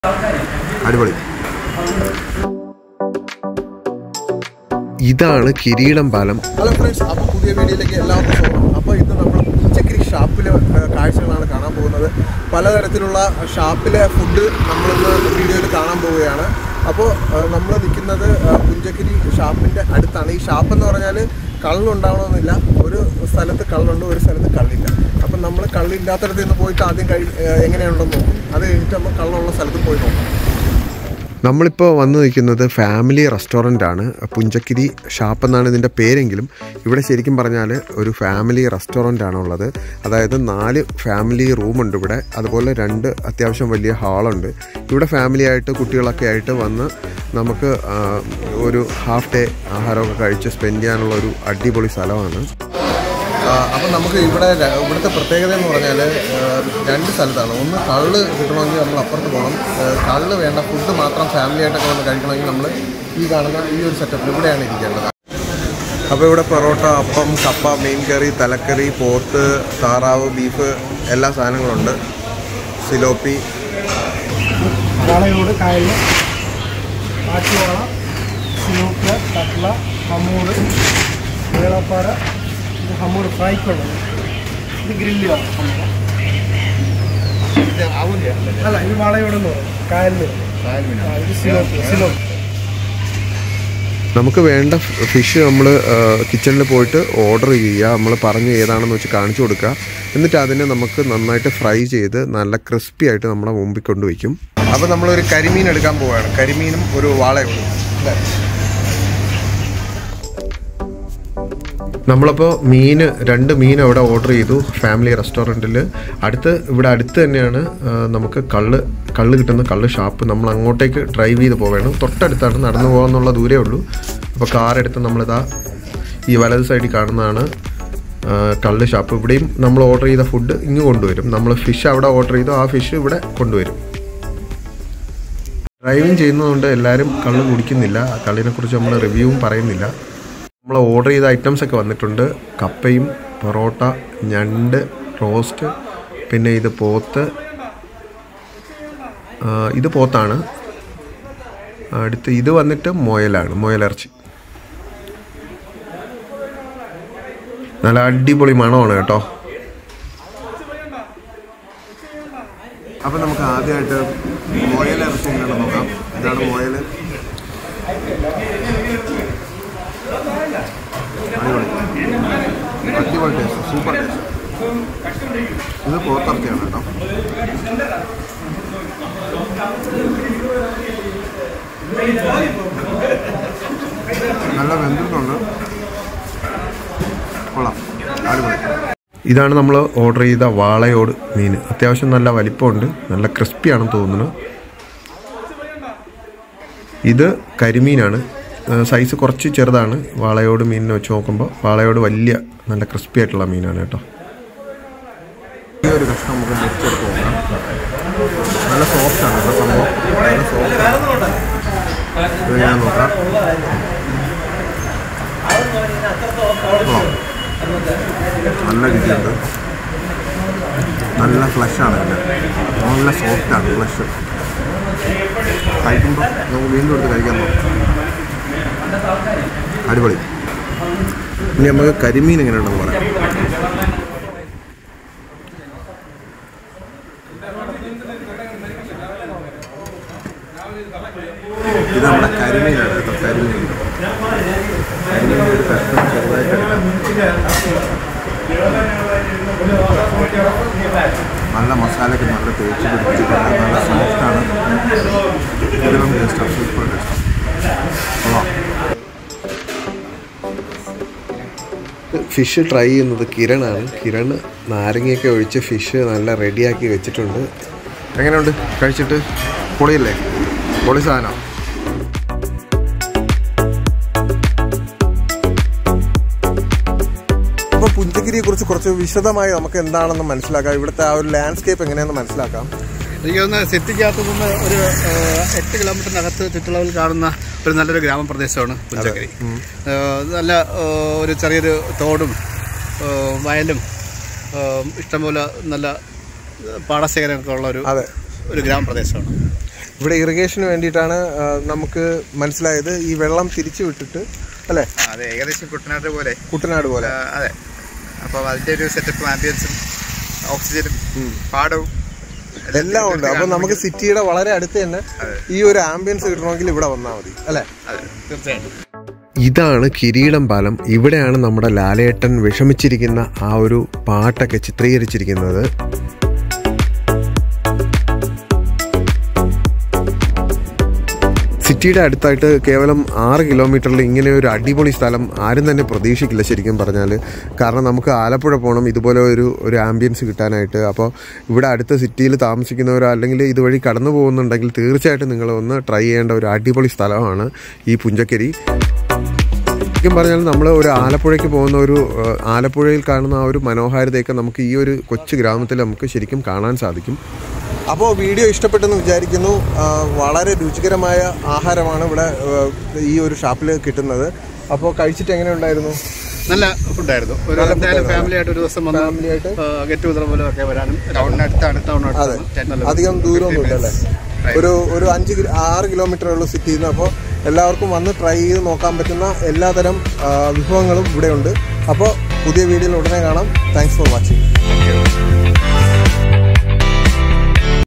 അടിപൊളി ഇതാണ് കിരീടം പാലം ഹലോ ഫ്രണ്ട്സ് അപ്പോൾ പുതിയ വീഡിയോയിലേക്ക് എല്ലാവർക്കും സ്വാഗതം അപ്പോൾ ഇന്ന് നമ്മൾ ഉച്ചക്കരി ഷാപ്പിലെ ഏഹ്, കാഴ്ചകളാണ് കാണാൻ പോകുന്നത് പലതരത്തിലുള്ള ഷാപ്പിലെ ഫുഡ് നമ്മളിന്ന് വീഡിയോയിൽ കാണാൻ പോവുകയാണ് അപ്പോൾ നമ്മൾ നിൽക്കുന്നത് ഏഹ്, പുഞ്ചക്കിരി ഷാപ്പിൻ്റെ അടുത്താണ് ഈ ഷാപ്പ് എന്ന് പറഞ്ഞാൽ കള്ളുണ്ടാവണമെന്നില്ല ഒരു സ്ഥലത്ത് കള്ളുണ്ട് ഒരു സ്ഥലത്ത് കള്ളില്ല അപ്പം നമ്മൾ കള്ളില്ലാത്തടത്ത് നിന്ന് പോയിട്ട് ആദ്യം കഴി ഏഹ്, എങ്ങനെയുണ്ടെന്ന് നോക്കും അത് കഴിഞ്ഞിട്ട് നമ്മൾ കള്ളുള്ള സ്ഥലത്ത് പോയി നോക്കും നമ്മളിപ്പോൾ വന്നു നിൽക്കുന്നത് ഫാമിലി റെസ്റ്റോറൻ്റ് ആണ് പുഞ്ചക്കിരി ഷാപ്പ് എന്നാണ് ഇതിൻ്റെ പേരെങ്കിലും ഇവിടെ ശരിക്കും പറഞ്ഞാൽ ഒരു ഫാമിലി റെസ്റ്റോറൻ്റ് ആണ് ഉള്ളത് അതായത് നാല് ഫാമിലി റൂമുണ്ട് ഇവിടെ അതുപോലെ രണ്ട് അത്യാവശ്യം വലിയ ഹാളുണ്ട് ഇവിടെ ഫാമിലി ആയിട്ട് കുട്ടികളൊക്കെ ആയിട്ട് വന്ന് നമുക്ക് ആ, ഒരു ഹാഫ് ഡേ ആഹാരമൊക്കെ കഴിച്ച് സ്പെൻഡ് ചെയ്യാനുള്ള ഒരു അടിപൊളി സ്ഥലമാണ് അപ്പം നമുക്ക് ഇവിടെ ര- ഇവിടുത്തെ പ്രത്യേകത എന്ന് പറഞ്ഞാൽ രണ്ട് സ്ഥലത്താണ് ഒന്ന് കള്ള് കിട്ടണമെങ്കിൽ നമ്മൾ അപ്പുറത്ത് പോകണം ഏഹ് കള്ള് വേണ്ട ഫുഡ് മാത്രം ഫാമിലി ആയിട്ടൊക്കെ വന്ന് കഴിക്കണമെങ്കിൽ നമ്മൾ ഈ കാണുന്ന ഈ ഒരു സെറ്റപ്പിൽ ഇവിടെയാണ് ഇരിക്കേണ്ടത് അപ്പോൾ ഇവിടെ പൊറോട്ട അപ്പം കപ്പ മീൻ കറി തലക്കറി പോത്ത് താറാവ് ബീഫ് എല്ലാ സാധനങ്ങളുണ്ട് സിലോപ്പി വാളയോട് കായൽ ആറ്റുവാള സിലൂക്ക് കട്ട്ല ഹമ്മൂട് വേളപ്പാറ ഇത് ഹമ്മൂട് ഫ്രൈക്കുള്ളത് ഇത് ഗ്രില്ലാണ് സംഭവം അല്ല ഇത് വാളയോട് എന്ന് പറയും കായലിൽ ഇത് സിലോക്ക് സിലോക്ക് നമുക്ക് വേണ്ട ഫിഷ് നമ്മൾ കിച്ചണിൽ പോയിട്ട് ഓർഡർ ചെയ്യുക നമ്മൾ പറഞ്ഞ് ഏതാണെന്ന് വെച്ച് കാണിച്ചു കൊടുക്കുക എന്നിട്ട് അതിനെ നമുക്ക് നന്നായിട്ട് ഫ്രൈ ചെയ്ത് നല്ല ക്രിസ്പി ആയിട്ട് നമ്മുടെ മുമ്പിൽ കൊണ്ടുവയ്ക്കും അപ്പോൾ നമ്മളൊരു കരിമീൻ എടുക്കാൻ പോവുകയാണ് കരിമീനും ഒരു വാളയും നമ്മളപ്പോൾ മീൻ രണ്ട് മീൻ അവിടെ ഓർഡർ ചെയ്തു ഫാമിലി റെസ്റ്റോറൻറ്റിൽ അടുത്ത് ഇവിടെ അടുത്ത് തന്നെയാണ് ആ, നമുക്ക് കള്ള് കള്ള് കിട്ടുന്ന കള്ള് ഷാപ്പ് നമ്മൾ അങ്ങോട്ടേക്ക് ഡ്രൈവ് ചെയ്ത് പോവേണം തൊട്ടടുത്താണ് നടന്നു പോകാന്നുള്ള ദൂരേ ഉള്ളൂ അപ്പോൾ കാർ എടുത്ത് നമ്മളിതാ ഈ വലത് സൈഡിൽ കാണുന്നതാണ് ആ, കള്ള് ഷാപ്പ് ഇവിടെയും നമ്മൾ ഓർഡർ ചെയ്ത ഫുഡ് ഇങ്ങ് കൊണ്ടുവരും നമ്മൾ ഫിഷ് അവിടെ ഓർഡർ ചെയ്തു ആ ഫിഷ് ഇവിടെ കൊണ്ടുവരും ഡ്രൈവിംഗ് ചെയ്യുന്നതുകൊണ്ട് എല്ലാവരും കള്ള് കുടിക്കുന്നില്ല ആ കള്ളിനെക്കുറിച്ച് നമ്മൾ റിവ്യൂവും പറയുന്നില്ല നമ്മൾ ഓർഡർ ചെയ്ത ഐറ്റംസ് ഒക്കെ വന്നിട്ടുണ്ട് കപ്പയും പൊറോട്ട ഞണ്ട് റോസ്റ്റ് പിന്നെ ഇത് പോത്ത് ആ, ഇത് പോത്താണ് അടുത്ത് ഇത് വന്നിട്ട് മുയലാണ് മുയലിറച്ചി നല്ല അടിപൊളി മണമാണ് കേട്ടോ അപ്പം നമുക്ക് ആദ്യമായിട്ട് മുയലിറച്ചി എങ്ങനെയാണെന്ന് നോക്കാം ഇതാണ് മുയൽ അടിപൊളി അടിപൊളി ടേസ്റ്റ് സൂപ്പർ ടേസ്റ്റ് ഇത് പോത്തിറച്ചിയാണ് കേട്ടോ നല്ല വെന്തിട്ടുണ്ട് കൊള്ളാം അടിപൊളി ഇതാണ് നമ്മൾ ഓർഡർ ചെയ്ത വാളയോട് മീൻ അത്യാവശ്യം നല്ല വലിപ്പമുണ്ട് നല്ല ക്രിസ്പിയാണെന്ന് തോന്നുന്നു ഇത് കരിമീനാണ് ഏഹ് സൈസ് കുറച്ച് ചെറുതാണ് വാളയോട് മീനിനെ വെച്ച് നോക്കുമ്പോൾ വാളയോട് വലിയ നല്ല ക്രിസ്പി ആയിട്ടുള്ള മീനാണ് കേട്ടോ ഈ ഒരു കഷ്ണം നമുക്ക് മുറിച്ചെടുത്ത് നോക്കാം നല്ല സോഫ്റ്റ് ആണ് കേട്ടോ സംഭവം നല്ല സോഫ്റ്റ് ആണ് ഇത് ഞാൻ നോക്കാം കൊള്ളാം. നല്ല രുചിയുണ്ട് നല്ല ഫ്ലഷാണ് ഇതിൻ്റെ നല്ല സോഫ്റ്റാണ് ഫ്ലഷ് കഴിക്കുമ്പോൾ നമുക്ക് വീണ്ടും എടുത്ത് കഴിക്കാൻ തോന്നും അടിപൊളി ഇനി നമുക്ക് കരിമീൻ എങ്ങനെയുണ്ടെന്ന് പറയാം ഇത് നമ്മുടെ കരിമീനാണ് കേട്ടോ കരിമീൻ കരിമീൻ ഒരു കഷ്ണം ചെറുതായിട്ട് എടുക്കാം നല്ല മസാലയ്ക്ക് നല്ല തേച്ച് പിടിപ്പിച്ചിട്ടുണ്ട് നല്ല സോഫ്റ്റാണ് ഇതിലും ടേസ്റ്റാണ് സൂപ്പർ ടേസ്റ്റ് കൊള്ളാം ഫിഷ് ട്രൈ ചെയ്യുന്നത് കിരണാണ് കിരൺ നാരങ്ങയൊക്കെ ഒഴിച്ച് ഫിഷ് നല്ല റെഡിയാക്കി വെച്ചിട്ടുണ്ട് എങ്ങനെയുണ്ട് കഴിച്ചിട്ട് പൊളിയല്ലേ പൊളി സാധനം അപ്പോൾ പുഞ്ചഗിരിയെ കുറിച്ച് കുറച്ച് വിശദമായി നമുക്ക് എന്താണെന്ന് മനസ്സിലാക്കാം ഇവിടുത്തെ ആ ഒരു ലാൻഡ്സ്കേപ്പ് എങ്ങനെയാണെന്ന് മനസ്സിലാക്കാം എനിക്ക് തോന്നുന്നു സിറ്റിക്കകത്ത് നിന്ന് ഒരു ഏഹ്, എട്ട് കിലോമീറ്ററിനകത്ത് ചുറ്റളവിൽ കാണുന്ന ഒരു നല്ലൊരു ഗ്രാമപ്രദേശമാണ് പുഞ്ചക്കരി ഏഹ്, നല്ല ഏഹ്, ഒരു ചെറിയൊരു തോടും ഏഹ്, വയലും ഏഹ്, ഇഷ്ടംപോലെ നല്ല പാടശേഖരമൊക്കെ ഉള്ള ഒരു അതെ ഒരു ഗ്രാമപ്രദേശമാണ് ഇവിടെ ഇറിഗേഷന് വേണ്ടിയിട്ടാണ് ആ, നമുക്ക് മനസ്സിലായത് ഈ വെള്ളം തിരിച്ചു വിട്ടിട്ട് അല്ലേ ആ, അതെ ഏകദേശം കുട്ടനാട് പോലെ കുട്ടനാട് പോലെ ആ, അതെ അപ്പോൾ അതിൻ്റെ ഒരു സെറ്റപ്പ് ആംബിയൻസും ഓക്സിജനും പാടവും എല്ലാം ഉണ്ട് അപ്പൊ നമുക്ക് സിറ്റിയുടെ വളരെ അടുത്ത് തന്നെ ഈ ഒരു ആംബിയൻസ് കിട്ടണമെങ്കിൽ ഇവിടെ വന്നാൽ മതി അല്ലേ അതെ തീർച്ചയായിട്ടും ഇതാണ് കിരീടം പാലം ഇവിടെയാണ് നമ്മുടെ ലാലേട്ടൻ വിഷമിച്ചിരിക്കുന്ന ആ ഒരു പാട്ടൊക്കെ ചിത്രീകരിച്ചിരിക്കുന്നത് സിറ്റിയുടെ അടുത്തായിട്ട് കേവലം ആറ് കിലോമീറ്ററിൽ ഇങ്ങനെ ഒരു അടിപൊളി സ്ഥലം ആരും തന്നെ പ്രതീക്ഷിക്കില്ല ശരിക്കും പറഞ്ഞാൽ കാരണം നമുക്ക് ആലപ്പുഴ പോകണം ഇതുപോലെ ഒരു ഒരു ആംബിയൻസ് കിട്ടാനായിട്ട് അപ്പോൾ ഇവിടെ അടുത്ത സിറ്റിയിൽ താമസിക്കുന്നവരോ അല്ലെങ്കിൽ ഇതുവഴി കടന്നു പോകുന്നുണ്ടെങ്കിൽ തീർച്ചയായിട്ടും നിങ്ങൾ ഒന്ന് ട്രൈ ചെയ്യേണ്ട ഒരു അടിപൊളി സ്ഥലമാണ് ഈ പുഞ്ചക്കരി ശരിക്കും പറഞ്ഞാൽ നമ്മൾ ഒരു ആലപ്പുഴയ്ക്ക് പോകുന്ന ഒരു ഏഹ്, ആലപ്പുഴയിൽ കാണുന്ന ആ ഒരു മനോഹാരിതയൊക്കെ നമുക്ക് ഈ ഒരു കൊച്ചു ഗ്രാമത്തിൽ നമുക്ക് ശരിക്കും കാണാൻ സാധിക്കും അപ്പോൾ വീഡിയോ ഇഷ്ടപ്പെട്ടെന്ന് വിചാരിക്കുന്നു ആ, വളരെ രുചികരമായ ആഹാരമാണ് ഇവിടെ ഏഹ്, ഈ ഒരു ഷാപ്പിൽ കിട്ടുന്നത് അപ്പോൾ കഴിച്ചിട്ട് എങ്ങനെ ഉണ്ടായിരുന്നു നല്ല ഫുഡായിരുന്നു ഒരു എന്തായാലും ഫാമിലി ആയിട്ട് ഒരു ദിവസം വന്ന് ഫാമിലി ആയിട്ട് ഗെറ്റ് ടുഗദർ പോലെ ഒക്കെ വരാനും ടൗണിനടുത്താണ് അതെ ടൗണിനടുത്താണ് അധികം ദൂരമൊന്നുമില്ല അല്ലേ ഒരു ഒരു അഞ്ച് കിലോ ആറ് കിലോമീറ്റർ ഉള്ളൂ സിറ്റിയിൽ നിന്ന് അപ്പോൾ എല്ലാവർക്കും വന്ന് ട്രൈ ചെയ്ത് നോക്കാൻ പറ്റുന്ന എല്ലാതരം ആ, വിഭവങ്ങളും ഇവിടെയുണ്ട് അപ്പോൾ പുതിയ വീഡിയോയിൽ ഉടനെ കാണാം thanks for watching Thank you.